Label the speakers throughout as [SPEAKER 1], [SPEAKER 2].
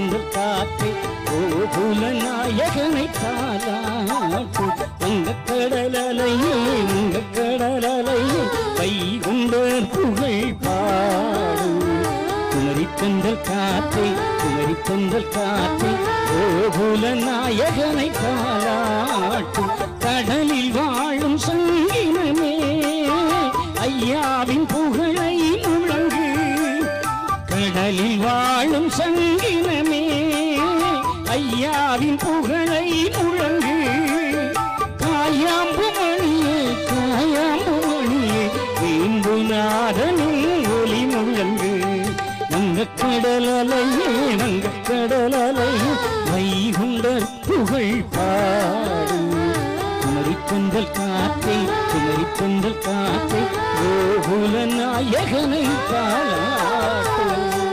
[SPEAKER 1] தென்றல் காற்று கோகுல நாயகனை தாளாட்டு உங்க கடலையே உங்க கடலையே வைகுண்ட புகழ் பாடு குமரி தென்றல் காற்றை குமரி தென்றல் காற்றை கோகுல நாயகனை தாளாட்டு கடலில் வாழும் சங்கினமே ஐயாவின் புகழை முழங்கு கடலில் வாழும் சங்கினமே ஐயாவின் புகழை முழங்கு காயாம்பு மணியே காயாம்பு மணியே வேம்புநாதனும் ஒளி முழங்கு வங்க கடலையே வங்க கடலையே வைகுண்ட புகழ் பாடு குமரி கொண்டல் காத்தை குமரி கொண்டல் காத்தை கோகுல நாயகனை தாளாட்டு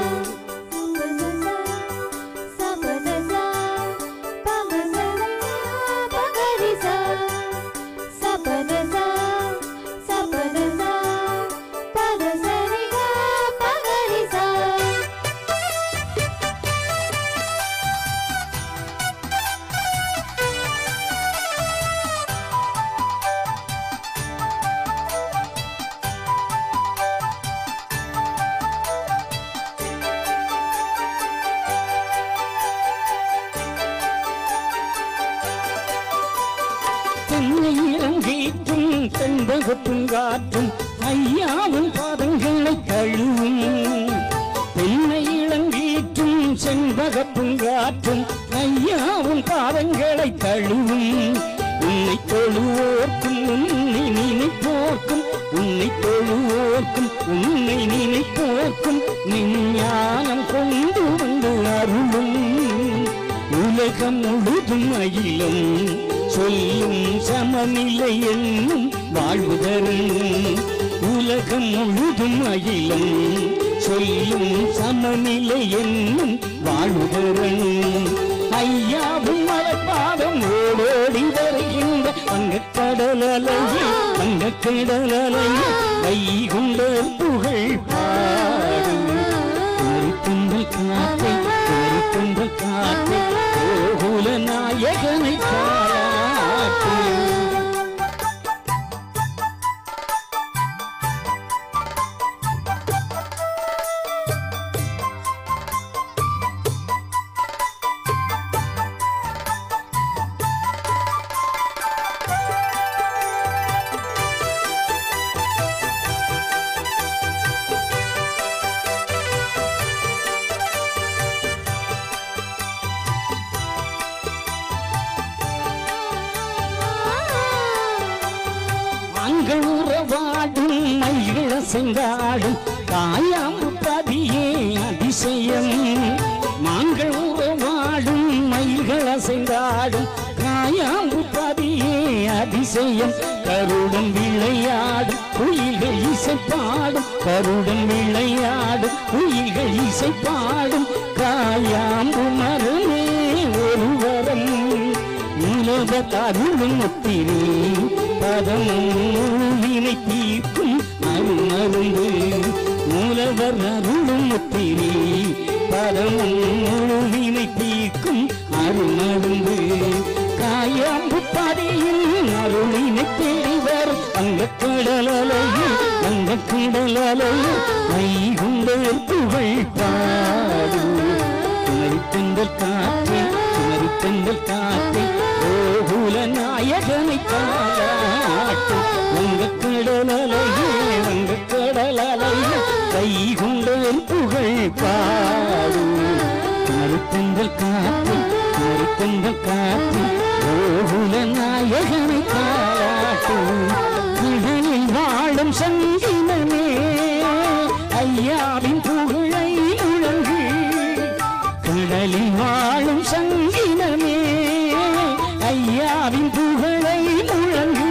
[SPEAKER 1] தென்னை இறங்கீற்றும் தென்பகப்பும் காற்றும் ஐயாவும் பாதங்களை கழுவும் தென்னை இளங்கீற்றும் செண்பகப்பும் காற்றும் ஐயாவும் பாதங்களை தழுவும் உன்னை தொழுவோர்க்கும் உன்னை நினைப்போர்க்கும் உன்னை தொழுவோர்க்கும் உன்னை நினைப்போர்க்கும் நிஞ்ஞானம் கொண்டு வந்து அருளும் உலகம் முழுதும் அகிலும் சொல்லும் சமநிலை என்னும் வாழ்வு தரும் உலகம் முழுதும் அகிலும் சொல்லும் சமநிலை என்னும் வாழ்வு தரும் ஐயாவும் மலப்பாதம் ஓடோடி வருகின்ற வங்கக் கடலையே வங்கக் கடலையே வைகுண்ட புகழ் பாடு குமரி துண்டல் காத்தை குமரி துண்டல் காத்தை கோகுல நாயகனை காட்டு ஆண்கள் உறவாடும் மயில செங்காடும் தாயாம்பு பதியே அதிசயம் மான்கள் உறவாடும் மயில்கள் அசைந்தாடும் காயாம்பு பதியே அதிசயம் கருடன் விளையாடும் குயில்கள் இசைப்பாடும் கருடன் விளையாடும் குயில்கள் இசைப்பாடும் காயாம்பு மரமே ஒரு வரம் உலக தருளும் முத்திரி பதமும் வினை தீர்க்கும் அருமருந்து மூலவர் அருளும் முத்திரி பதமும் வினை தீர்க்கும் அருமருந்து காயாம்பு பதியில் அருளினை தேடி வரும் அங்க கடலையில் அங்க கடலையில் வைகுண்டர் புகழ் பாடு குமரி தென்றல் காற்றே குமரி தென்றல் காற்றே கோகுல நாயகனை காலாட்டு வங்க கடலையே வங்க கடலையே கைகுண்டல் புகழ் பாடு குமரி தென்றல் காற்று குமரி தென்றல் காற்று கோகுல நாயகனை காலாட்டு கடலில் வாழும் சங்கினமே ஐயாவின் புகழை முழங்கு கடலில் வாழும் சங்கினமே ஐயாவின் புகழை முழங்கு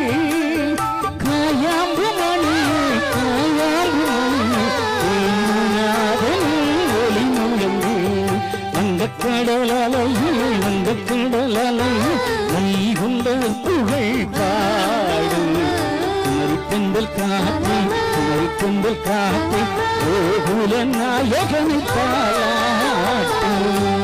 [SPEAKER 1] காயாம்பு மணி காயாம்பு மணி தேனுநாதன் ஒளி முழங்கு வங்கக் கடலையில் வங்கக் கடலையில் வைகுண்ட புகழ் பாடும் குமரி பெண்கள் காத்து குமரி பெண்கள் காத்து கோகுல நாயகனை பாராட்டும்